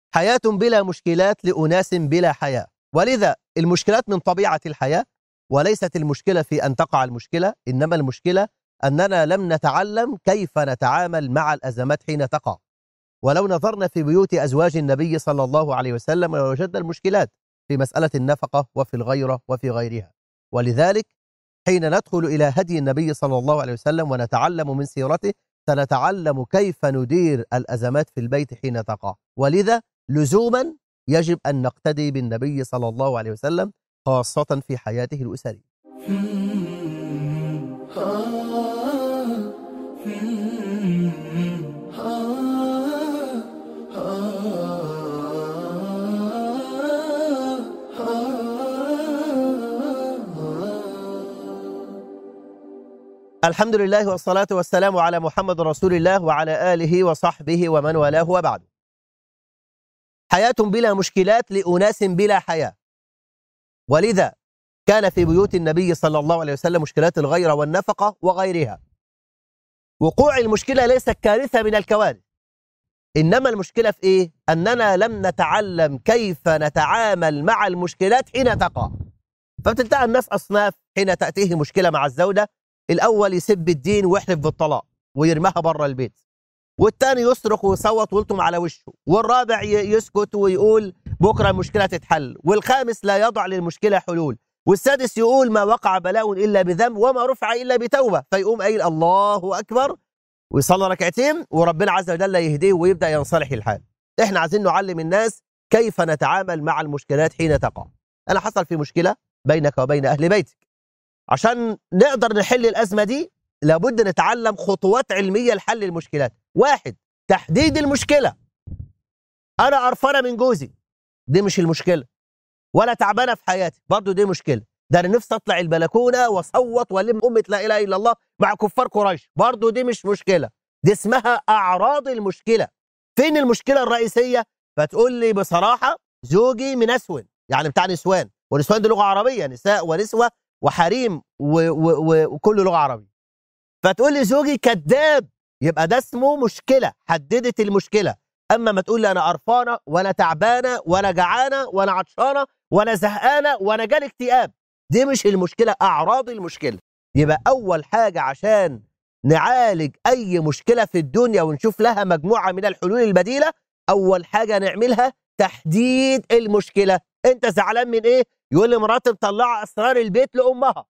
حياة بلا مشكلات لأناس بلا حياة ولذا المشكلات من طبيعة الحياة وليست المشكلة في أن تقع المشكلة إنما المشكلة أننا لم نتعلم كيف نتعامل مع الأزمات حين تقع ولو نظرنا في بيوت أزواج النبي صلى الله عليه وسلم لوجدنا المشكلات في مسألة النفقة وفي الغيرة وفي غيرها ولذلك حين ندخل إلى هدي النبي صلى الله عليه وسلم ونتعلم من سيرته سنتعلم كيف ندير الأزمات في البيت حين تقع ولذا لزوما يجب أن نقتدي بالنبي صلى الله عليه وسلم خاصة في حياته الأسرية الحمد لله والصلاة والسلام على محمد رسول الله وعلى آله وصحبه ومن والاه وبعد حياة بلا مشكلات لأناس بلا حياة ولذا كان في بيوت النبي صلى الله عليه وسلم مشكلات الغيرة والنفقة وغيرها وقوع المشكلة ليست كارثة من الكوارث إنما المشكلة في إيه؟ أننا لم نتعلم كيف نتعامل مع المشكلات حين تقع فبتلتقى الناس أصناف حين تأتيه مشكلة مع الزوجة الأول يسب الدين ويحلف بالطلاق ويرميها بره البيت والتاني يصرخ ويصوت ويلطم على وشه والرابع يسكت ويقول بكرة المشكلة تتحل والخامس لا يضع للمشكلة حلول والسادس يقول ما وقع بلاء إلا بذنب وما رفع إلا بتوبة فيقوم قايل الله أكبر ويصلي ركعتين وربنا عز وجل يهديه ويبدأ ينصلح الحال احنا عايزين نعلم الناس كيف نتعامل مع المشكلات حين تقع أنا حصل في مشكلة بينك وبين أهل بيتك عشان نقدر نحل الأزمة دي لابد نتعلم خطوات علمية لحل المشكلات واحد تحديد المشكلة أنا قرفانة من جوزي دي مش المشكلة ولا تعبانة في حياتي برضو دي مشكلة ده أنا نفسي أطلع البلكونة وأصوت وألم أمة لا إله إلا الله مع كفار قريش برضو دي مش مشكلة دي اسمها أعراض المشكلة فين المشكلة الرئيسية فتقول لي بصراحة زوجي منسون يعني بتاع نسوان ونسوان دي لغة عربية نساء ونسوة وحريم وكل لغة عربية فتقول لي زوجي كذاب يبقى ده اسمه مشكلة حددت المشكلة أما ما تقول لي أنا قرفانة ولا تعبانة ولا جعانة ولا عطشانة ولا زهقانة ولا جالي اكتئاب دي مش المشكلة أعراض المشكلة يبقى أول حاجة عشان نعالج أي مشكلة في الدنيا ونشوف لها مجموعة من الحلول البديلة أول حاجة نعملها تحديد المشكلة أنت زعلان من إيه؟ يقول لي مراتي مطلعة أسرار البيت لأمها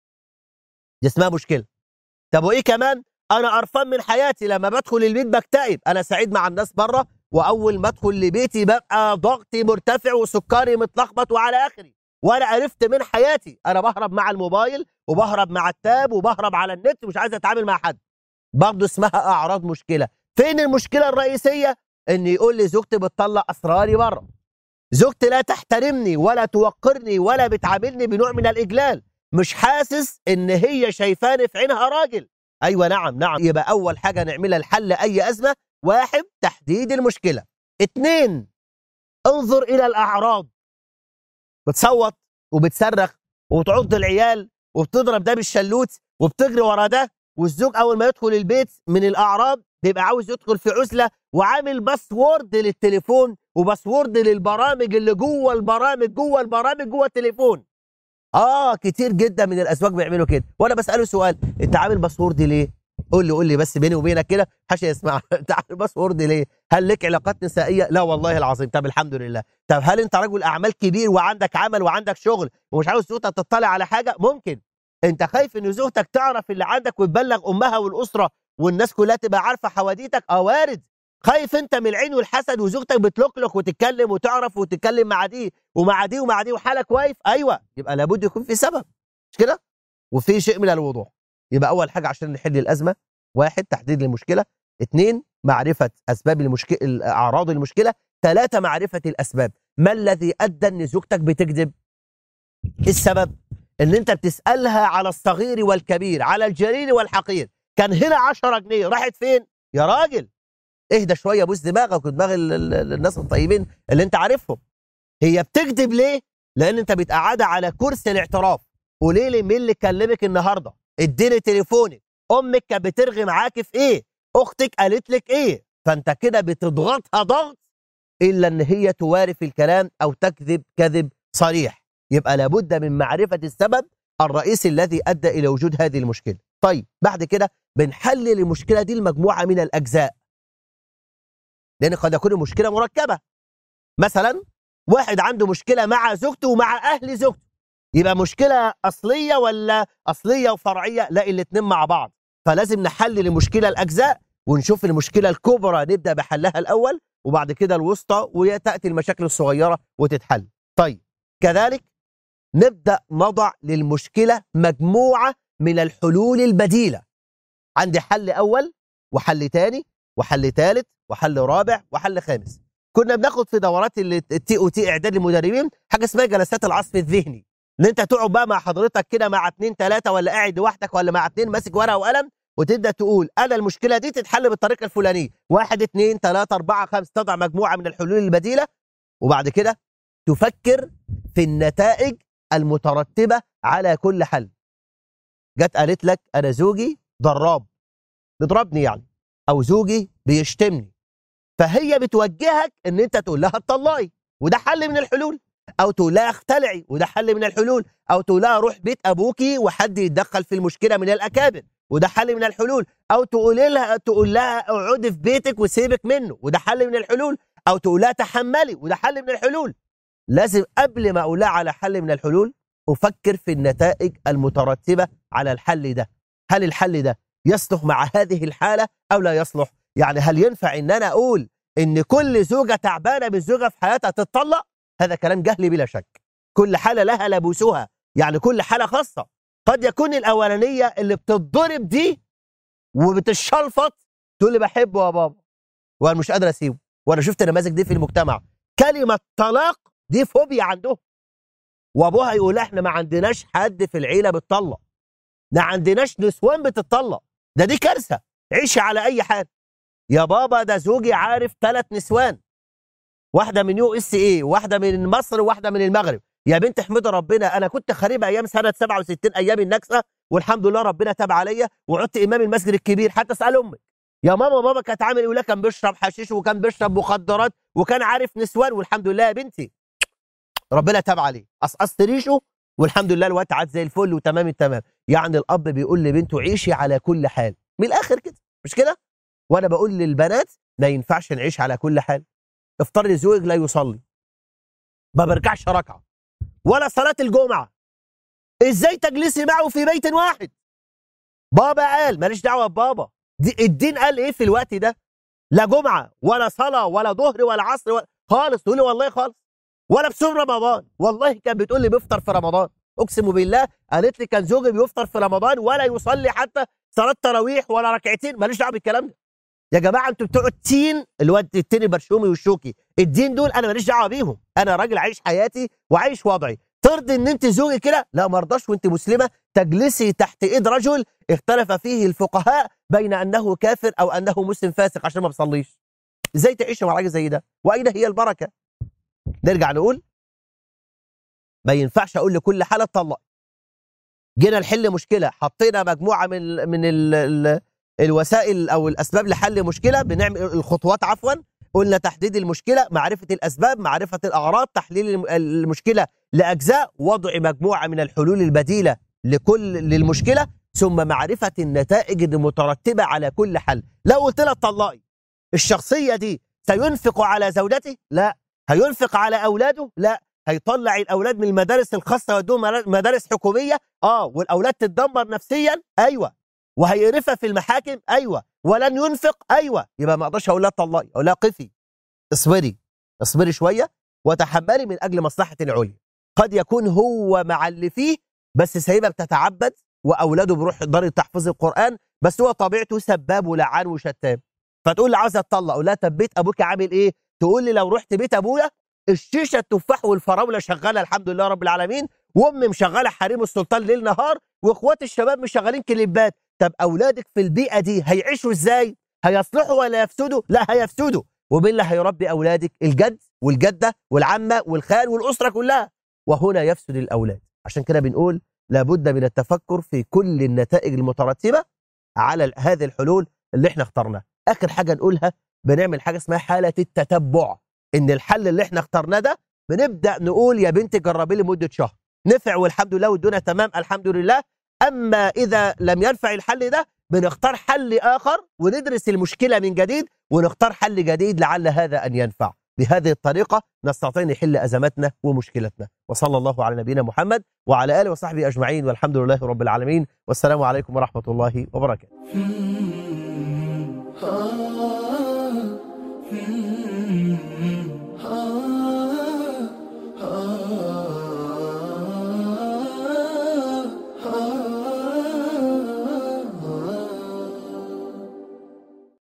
دي اسمها مشكلة طب وإيه كمان؟ أنا قرفان من حياتي لما بدخل البيت بكتئب أنا سعيد مع الناس بره وأول ما أدخل لبيتي ببقى ضغطي مرتفع وسكري متلخبط وعلى آخري وأنا عرفت من حياتي أنا بهرب مع الموبايل وبهرب مع التاب وبهرب على النت ومش عايز أتعامل مع حد برضه اسمها أعراض مشكلة فين المشكلة الرئيسية؟ إن يقول لي زوجتي بتطلع أسراري بره زوجتي لا تحترمني ولا توقرني ولا بتعاملني بنوع من الإجلال مش حاسس إن هي شايفاني في عينها راجل أيوة نعم نعم يبقى أول حاجة نعملها لحل أي أزمة واحد تحديد المشكلة اتنين انظر إلى الأعراض بتصوت وبتصرخ وبتعض العيال وبتضرب ده بالشلوت وبتجري ورا ده والزوج أول ما يدخل البيت من الأعراض بيبقى عاوز يدخل في عزلة وعامل باسورد للتليفون وباسورد للبرامج اللي جوه البرامج جوه البرامج جوه التليفون اه كتير جدا من الازواج بيعملوا كده وانا بساله سؤال انت عامل باسورد ليه قول لي قول لي بس بيني وبينك كده حاشا يسمع انت عامل باسورد ليه هل لك علاقات نسائيه لا والله العظيم طب الحمد لله طب هل انت رجل اعمال كبير وعندك عمل وعندك شغل ومش عاوز زوجتك تطلع على حاجه ممكن انت خايف ان زوجتك تعرف اللي عندك وتبلغ امها والاسره والناس كلها تبقى عارفه حواديتك اه وارد خايف انت من العين والحسد وزوجتك بتلقلق وتتكلم وتعرف وتتكلم مع دي ومع دي ومع دي وحالك واقف ايوه يبقى لابد يكون في سبب مش كده وفي شيء من الوضوح يبقى اول حاجه عشان نحل الازمه واحد تحديد المشكله اثنين معرفه اسباب المشكله اعراض المشكله ثلاثه معرفه الاسباب ما الذي ادى ان زوجتك بتكذب السبب ان انت بتسالها على الصغير والكبير على الجليل والحقير كان هنا 10 جنيه راحت فين يا راجل اهدى شويه بوس دماغك ودماغ الناس الطيبين اللي انت عارفهم هي بتكذب ليه لان انت بتقعدها على كرسي الاعتراف قولي لي مين اللي كلمك النهارده اديني تليفونك امك كانت بترغي معاك في ايه اختك قالت لك ايه فانت كده بتضغطها ضغط إلا أن هي تواري في الكلام أو تكذب كذب صريح يبقى لابد من معرفة السبب الرئيسي الذي أدى إلى وجود هذه المشكلة طيب بعد كده بنحلل المشكلة دي لمجموعة من الأجزاء لأن قد يكون المشكلة مركبة مثلا واحد عنده مشكلة مع زوجته ومع أهل زوجته يبقى مشكلة أصلية ولا أصلية وفرعية لا الاتنين مع بعض فلازم نحلل المشكلة الأجزاء ونشوف المشكلة الكبرى نبدأ بحلها الأول وبعد كده الوسطى وتأتي المشاكل الصغيرة وتتحل طيب كذلك نبدأ نضع للمشكلة مجموعة من الحلول البديلة عندي حل أول وحل تاني وحل ثالث وحل رابع وحل خامس كنا بناخد في دورات التي او تي اعداد المدربين حاجه اسمها جلسات العصف الذهني ان انت تقعد بقى مع حضرتك كده مع اتنين تلاته ولا قاعد لوحدك ولا مع اتنين ماسك ورقه وقلم وتبدا تقول انا المشكله دي تتحل بالطريقه الفلانيه واحد اتنين تلاته اربعه خمسه تضع مجموعه من الحلول البديله وبعد كده تفكر في النتائج المترتبه على كل حل جت قالت لك انا زوجي ضراب بيضربني يعني او زوجي بيشتمني فهي بتوجهك ان انت تقول لها اتطلقي وده حل من الحلول او تقول لها اختلعي وده حل من الحلول او تقول لها روح بيت ابوكي وحد يتدخل في المشكله من الاكابر وده حل من الحلول او تقول لها تقول لها اقعدي في بيتك وسيبك منه وده حل من الحلول او تقول لها تحملي وده حل من الحلول لازم قبل ما اقول لها على حل من الحلول افكر في النتائج المترتبه على الحل ده هل الحل ده يصلح مع هذه الحاله او لا يصلح يعني هل ينفع ان انا اقول ان كل زوجه تعبانه بالزوجه في حياتها تتطلق هذا كلام جهلي بلا شك كل حاله لها لبوسها يعني كل حاله خاصه قد يكون الاولانيه اللي بتتضرب دي وبتشلفط تقول لي بحبه يا بابا وانا مش قادر اسيبه وانا شفت النماذج دي في المجتمع كلمه طلاق دي فوبيا عندهم وابوها يقول احنا ما عندناش حد في العيله بتطلق ما عندناش نسوان بتطلق ده دي كارثه عيشي على اي حال يا بابا ده زوجي عارف ثلاث نسوان واحده من يو اس اي واحده من مصر وواحده من المغرب يا بنت احمدي ربنا انا كنت خريب ايام سنه 67 ايام النكسه والحمد لله ربنا تاب عليا وعدت امام المسجد الكبير حتى اسال امك يا ماما بابا كانت عامل يقول لك كان بيشرب حشيش وكان بيشرب مخدرات وكان عارف نسوان والحمد لله يا بنتي ربنا تاب عليه قصقصت ريشه والحمد لله الوقت عاد زي الفل وتمام التمام يعني الاب بيقول لبنته عيشي على كل حال من الاخر كده مش كده وانا بقول للبنات ما ينفعش نعيش على كل حال افترض زوج لا يصلي ما برجعش ركعه ولا صلاه الجمعه ازاي تجلسي معه في بيت واحد بابا قال ماليش دعوه ببابا دي الدين قال ايه في الوقت ده لا جمعه ولا صلاه ولا ظهر ولا عصر ولا خالص تقول لي والله خالص ولا بصوم رمضان والله كان بتقول لي بيفطر في رمضان اقسم بالله قالت لي كان زوجي بيفطر في رمضان ولا يصلي حتى صلاه تراويح ولا ركعتين ماليش دعوه بالكلام ده يا جماعه انتوا بتوع التين الواد التين البرشومي والشوكي الدين دول انا ماليش دعوه بيهم انا راجل عايش حياتي وعايش وضعي ترضي ان انت زوجي كده لا ما ارضاش وانت مسلمه تجلسي تحت ايد رجل اختلف فيه الفقهاء بين انه كافر او انه مسلم فاسق عشان ما بيصليش ازاي تعيشي مع راجل زي ده واين هي البركه نرجع نقول ما ينفعش اقول لكل حاله اتطلق جينا نحل مشكله حطينا مجموعه من من ال ال الوسائل او الاسباب لحل مشكله بنعمل الخطوات عفوا قلنا تحديد المشكله معرفه الاسباب معرفه الاعراض تحليل المشكله لاجزاء وضع مجموعه من الحلول البديله لكل للمشكله ثم معرفه النتائج المترتبه على كل حل لو قلت لها اتطلقي الشخصيه دي سينفق على زوجته لا هينفق على اولاده لا هيطلع الاولاد من المدارس الخاصه ويودوهم مدارس حكوميه اه والاولاد تتدمر نفسيا ايوه وهيقرفها في المحاكم ايوه ولن ينفق ايوه يبقى ما اقدرش اقول لها طلقي اقول لها قفي اصبري اصبري شويه وتحملي من اجل مصلحه العليا قد يكون هو مع اللي فيه بس سايبها بتتعبد واولاده بيروح دار تحفظ القران بس هو طبيعته سباب ولعان وشتام فتقول لي عاوزه اتطلق اقول لها طب بيت ابوك عامل ايه تقول لي لو رحت بيت ابويا الشيشه التفاح والفراوله شغاله الحمد لله رب العالمين وامي مشغله حريم السلطان ليل نهار واخوات الشباب مشغلين كليبات طب اولادك في البيئه دي هيعيشوا ازاي هيصلحوا ولا يفسدوا لا هيفسدوا ومين اللي هيربي اولادك الجد والجده والعمه والخال والاسره كلها وهنا يفسد الاولاد عشان كده بنقول لابد من التفكر في كل النتائج المترتبه على هذه الحلول اللي احنا اخترناها اخر حاجه نقولها بنعمل حاجه اسمها حاله التتبع ان الحل اللي احنا اخترناه ده بنبدا نقول يا بنتي جربي لي مده شهر نفع والحمد لله والدنيا تمام الحمد لله اما اذا لم ينفع الحل ده بنختار حل اخر وندرس المشكله من جديد ونختار حل جديد لعل هذا ان ينفع بهذه الطريقه نستطيع نحل ازماتنا ومشكلتنا وصلى الله على نبينا محمد وعلى اله وصحبه اجمعين والحمد لله رب العالمين والسلام عليكم ورحمه الله وبركاته